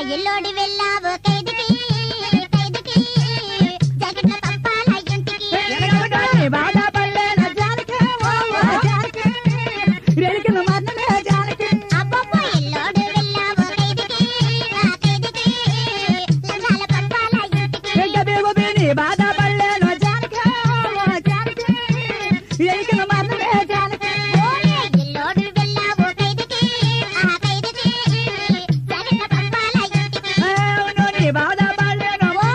ఎల్లోడి వెళ్ళావు ఖైదుకి ఖైదుకి జాకెట్ల పంపాల ఇంటికి ఎనగొడని బాధపడలేను జానకి, ఓ, ఓ, జానకి. రేలికిన మరణమే జానకి. అబ్బబ్బో ఎల్లోడు వెళ్ళావు ఖైదుకి ఆ ఖైదుకి లంగాల పంపాల ఇంటికి ఎంక బిగుబిని బాధపడలేను జానకి, ఓ, జానకి. రేలికిన మరణమే జానకి. ఓరే ఎల్లోడు వెళ్ళావు ఖైదుకి ఆ ఖైదుకి జాకెట్ల పంపాల ఇంటికి అవును నీ బాధపడలేను, ఓ,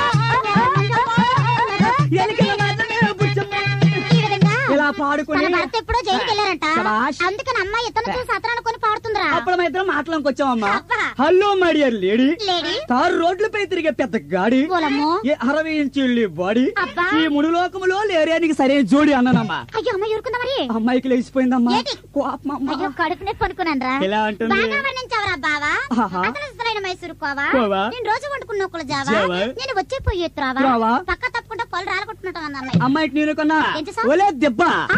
ఓ, ఓ, రేలికిన మరణమే బుచ్చమ్మ. ఈ విధంగా ఇలా తన పాడుకుని భర్త ఎప్పుడో జైలుకి వెళ్ళారంట శభాష్. అందుకని అమ్మాయి ఇతను చూసి అతను అనుకుని పాడుతుందిరా అప్పుడు మా ఇద్దరం మాటలోకి వచ్చామమ్మా అబ్బా. Hello my dear lady lady తారు రోడ్లపై తిరిగే పెద్ద గాడి పోలమ్మో ఏ అరవై ఇంచుల్లి బాడీ అబ్బా. ఈ ముడు లోకములో లేరేనికి సరైన జోడి అన్నానమ్మా అయ్యో అమ్మాయి ఊరుకుందా మరి అమ్మాయికి లేచిపోయిందమ్మా ఏంటి? కోపమమ్మా. అయ్యో కడుపు నొప్పి అనుకున్నాను ఎలా అంటుంది? బాగా వర్ణించావరా బావా ఆహా. అతను ఇష్టమైన మైసూరు కోవా కోవా. నేను రోజు వండుకున్న నొక్కులు జావా జావా. నేను వచ్చే పోయి త్రావా త్రావా. పక్క తప్పకుండా పొలం రాలగొట్టుకుంటాం అన్న అమ్మాయి అమ్మాయికి నేను కొన్నా ఏం చేశావ్? ఒలే దెబ్బ ఆ?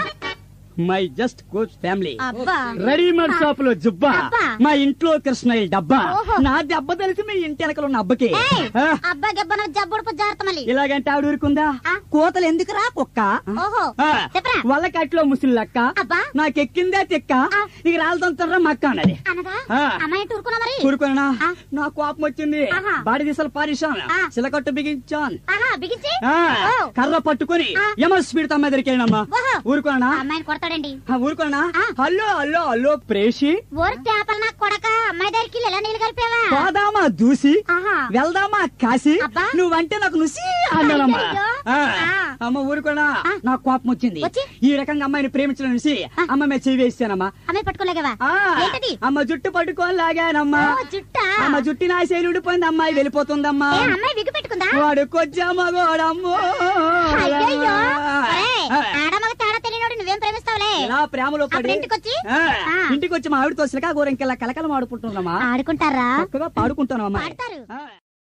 మై జస్ట్ కోచ్ ఫ్యామిలీ అబ్బా రెడీమేడ్ షాప్ లో జుబ్బా అబ్బా. మా ఇంట్లో కృష్ణయ్య డబ్బా ఓహో. నా దెబ్బ తెలిసి మీ ఇంటి వెనకలు ఉన్న అబ్బకి ఏయ్, ఆ, అబ్బా గెబ్బన జబ్బుడు జాగ్రత్త మళ్ళీ ఇలాగంటే ఆవిడ ఊరుకుందా ఆ. కోతలు ఎందుకురా కుక్క ఓహో ఆ, చెప్పరా వల్ల కట్లో ముసిల్లక్క అబ్బా నాకెక్కిందే తిక్క ఆ. ఇక రాళ్ళతో మక్క అన్నది అనగా ఆ. అమ్మాయి అంటే ఊరుకున్నా మరి కూరుకున్నా ఆ. నా కోపం వచ్చింది ఆహా. బాడి దిశలు పారిశాను ఆ. చిలకట్టు బిగించాను ఆహా బిగించి ఆ, ఓ. కర్ర పట్టుకుని ఆ. యమ స్పీడ్ తమ్మ ఎదిరికేనమ్మా ఓహో ఊరుకోనా ఆ అమ్మాయిని కొడతాడండి ఊరుకోనా ఆ. హలో హలో హలో ప్రేషి ఊరు తేపల నాకు కొడక అమ్మాయి దగ్గరికి వెళ్ళి ఎలా నీళ్ళు కలిపావా పోదామా దూసి ఆహా వెళ్దామా కాసి అబ్బా. నువ్వంటే నాకు నుసి అన్నానమ్మా అయ్యయ్యో. ఆ. ఆ. అమ్మ ఊరుకోనా ఆ. నాకు కోపం వచ్చింది వచ్చి? ఈ రకంగా అమ్మాయిని ప్రేమించడం నుంచి అమ్మ మీద చెవి వేసానమ్మా అమ్మాయి పట్టుకోలేగవా ఆ. ఏంటది అమ్మ జుట్టు పట్టుకొని లాగానమ్మా ఓ, జుట్టా అమ్మ జుట్టి నా శైలి ఉడిపోయింది అమ్మాయి వెళ్ళిపోతుందమ్మా ఏ అమ్మాయి విగ్గు పెట్టుకుందా వాడు కొచ్చామగోడమ్మో అయ్యయ్యో ఒరేయ్, ఆడమగ తేడా తెలియనోడు నువ్వేం ప్రేమిస్తావులే ఇలా ప్రేమలో అప్పుడు పడి ఇంటికొచ్చి ఆ, ఆ. ఇంటికి వచ్చి మా ఆవిడతో సిలకా గోరెంకెలా కలకలం ఆడుకుంటున్నామా ఆడుకుంటారా చక్కగా పాడుకుంటాను అమ్మా పాడతారు ఆ.